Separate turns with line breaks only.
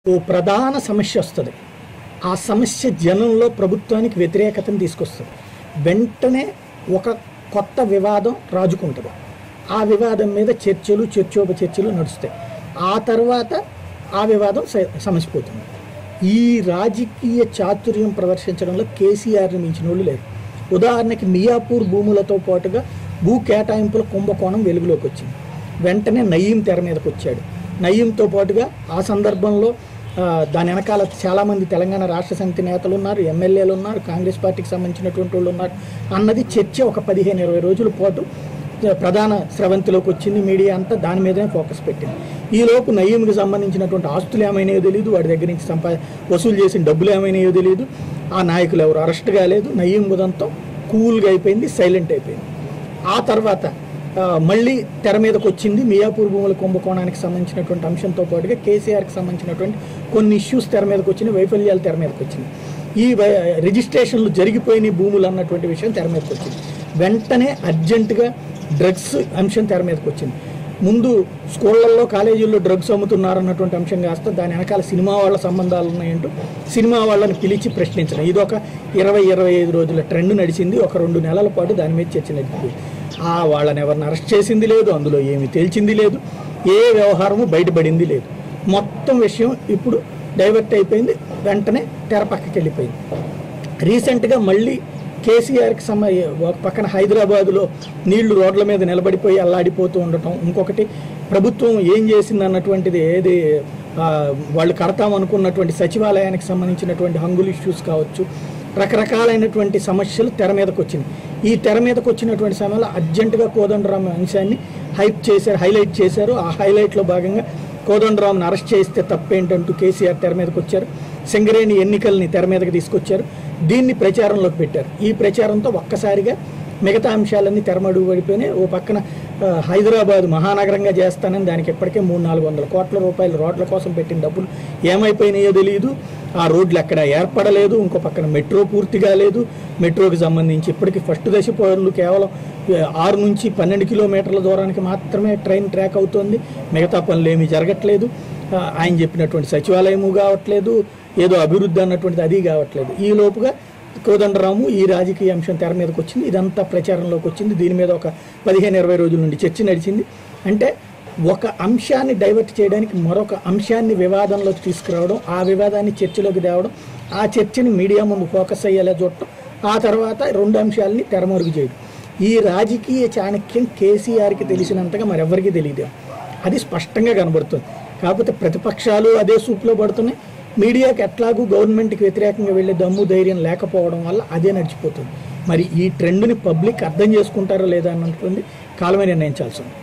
ఓ ప్రధాన సమస్య వస్తుంది ఆ సమస్య జనంలో ప్రభుత్వానికి వ్యతిరేకతను తీసుకొస్తుంది వెంటనే ఒక కొత్త వివాదం రాజుకుంటుంది ఆ వివాదం మీద చర్చలు చర్చోపచర్చలు నడుస్తాయి ఆ తర్వాత ఆ వివాదం స- సమసిపోతుంది ఈ రాజకీయ చాతుర్యం ప్రదర్శించడంలో కేసీఆర్ని మించిన వాళ్ళు లేరు ఉదాహరణకి మియాపూర్ భూములతో పాటుగా భూ కేటాయింపుల కుంభకోణం వెలుగులోకి వచ్చింది వెంటనే నయీం తెర మీదకి వచ్చాడు నయీంతో పాటుగా ఆ సందర్భంలో ఆ, దాని వెనకాల చాలామంది తెలంగాణ రాష్ట్ర సమితి నేతలు ఉన్నారు ఎమ్మెల్యేలు ఉన్నారు కాంగ్రెస్ పార్టీకి సంబంధించినటువంటి వాళ్ళు ఉన్నారు అన్నది చర్చ ఒక పదిహేను ఇరవై రోజుల పాటు ఆ, ప్రధాన స్రవంతిలోకి వచ్చింది మీడియా అంతా దాని మీదనే ఫోకస్ పెట్టింది ఈలోపు నయీంకి సంబంధించినటువంటి ఆస్తులు ఏమైనాయో తెలియదు వాడి దగ్గర నుంచి సంపా వసూలు చేసిన డబ్బులు ఏమైనాయో తెలియదు ఆ నాయకులు ఎవరు అరెస్ట్ కాలేదు నయీం ఉదంతం కూల్గా అయిపోయింది సైలెంట్ అయిపోయింది ఆ తర్వాత ఆ, మళ్ళీ తెర మీదకి వచ్చింది మియాపూర్ భూముల కుంభకోణానికి సంబంధించినటువంటి అంశంతో పాటుగా కేసీఆర్కి సంబంధించినటువంటి కొన్ని ఇష్యూస్ తెర మీదకి వచ్చినాయి వైఫల్యాలు తెర మీదకి వచ్చినాయి ఈ వై- రిజిస్ట్రేషన్లు జరిగిపోయిన భూములు అన్నటువంటి విషయం తెర మీదకి వచ్చింది వెంటనే అర్జెంటుగా డ్రగ్స్ అంశం తెర మీదకి వచ్చింది ముందు స్కూళ్ళల్లో కాలేజీల్లో డ్రగ్స్ అమ్ముతున్నారు అన్నటువంటి అంశం కాస్త దాని వెనకాల సినిమా వాళ్ళ సంబంధాలు ఉన్నాయంటూ సినిమా వాళ్ళని పిలిచి ప్రశ్నించడం ఇది ఒక ఇరవై ఇరవై ఐదు రోజుల ట్రెండ్ నడిచింది ఒక రెండు నెలల పాటు దాని మీద చర్చ నడిచింది ఆ వాళ్ళని ఎవరిని అరెస్ట్ చేసింది లేదు అందులో ఏమి తేల్చింది లేదు ఏ వ్యవహారము బయటపడింది లేదు మొత్తం విషయం ఇప్పుడు డైవర్ట్ అయిపోయింది వెంటనే తెర పక్కకి వెళ్ళిపోయింది రీసెంట్గా మళ్ళీ కేసీఆర్కి సమ ఒక పక్కన హైదరాబాదులో నీళ్లు రోడ్ల మీద నిలబడిపోయి అల్లాడిపోతూ ఉండటం ఇంకొకటి ప్రభుత్వం ఏం చేసింది అన్నటువంటిది ఏది ఆ, వాళ్ళు కడతాం అనుకున్నటువంటి సచివాలయానికి సంబంధించినటువంటి హంగులు ఇష్యూస్ కావచ్చు రకరకాలైనటువంటి సమస్యలు తెర మీదకి వచ్చింది ఈ తెర మీదకి వచ్చినటువంటి సమయంలో అర్జెంటుగా కోదండరామ్ అంశాన్ని హైప్ చేశారు హైలైట్ చేశారు ఆ హైలైట్లో భాగంగా కోదండరామ్ని అరెస్ట్ చేస్తే తప్పేంటంటూ కేసీఆర్ తెర మీదకి వచ్చారు సింగరేణి ఎన్నికల్ని తెర మీదకి తీసుకొచ్చారు దీన్ని ప్రచారంలోకి పెట్టారు ఈ ప్రచారంతో ఒక్కసారిగా మిగతా అంశాలన్నీ తెరమడుగు పడిపోయినాయి ఓ పక్కన ఆ, హైదరాబాద్ మహానగరంగా చేస్తానని దానికి ఇప్పటికే మూడు నాలుగు వందల కోట్ల రూపాయలు రోడ్ల కోసం పెట్టిన డబ్బులు ఏమైపోయినాయో తెలియదు ఆ రోడ్లు ఎక్కడ ఏర్పడలేదు ఇంకో పక్కన మెట్రో పూర్తిగా లేదు మెట్రోకి సంబంధించి ఇప్పటికి ఫస్ట్ దశ పనులు కేవలం ఆ, ఆరు నుంచి పన్నెండు కిలోమీటర్ల దూరానికి మాత్రమే ట్రైన్ ట్రాక్ అవుతుంది మిగతా పనులు ఏమీ జరగట్లేదు ఆ, ఆయన చెప్పినటువంటి సచివాలయము కావట్లేదు ఏదో అభివృద్ధి అన్నటువంటిది అది కావట్లేదు ఈ లోపుగా కోదండరాము ఈ రాజకీయ అంశం తెర మీదకి వచ్చింది ఇదంతా ప్రచారంలోకి వచ్చింది దీని మీద ఒక పదిహేను ఇరవై రోజుల నుండి చర్చ నడిచింది అంటే ఒక అంశాన్ని డైవర్ట్ చేయడానికి మరొక అంశాన్ని వివాదంలోకి తీసుకురావడం ఆ వివాదాన్ని చర్చలోకి తేవడం ఆ చర్చని మీడియా ముందు ఫోకస్ అయ్యేలా చూడటం ఆ తర్వాత రెండు అంశాలని తెరమరుగు చేయడం ఈ రాజకీయ చాణక్యం కేసీఆర్కి తెలిసినంతగా మరెవరికీ తెలియదు అది స్పష్టంగా కనబడుతుంది కాకపోతే ప్రతిపక్షాలు అదే సూప్లో పడుతున్నాయి మీడియాకి ఎట్లాగూ గవర్నమెంట్కి వ్యతిరేకంగా వెళ్ళే దమ్ము ధైర్యం లేకపోవడం వల్ల అదే నడిచిపోతుంది మరి ఈ ట్రెండ్ని పబ్లిక్ అర్థం చేసుకుంటారో లేదా అన్నటువంటి కాలమే నిర్ణయించాల్సి ఉంది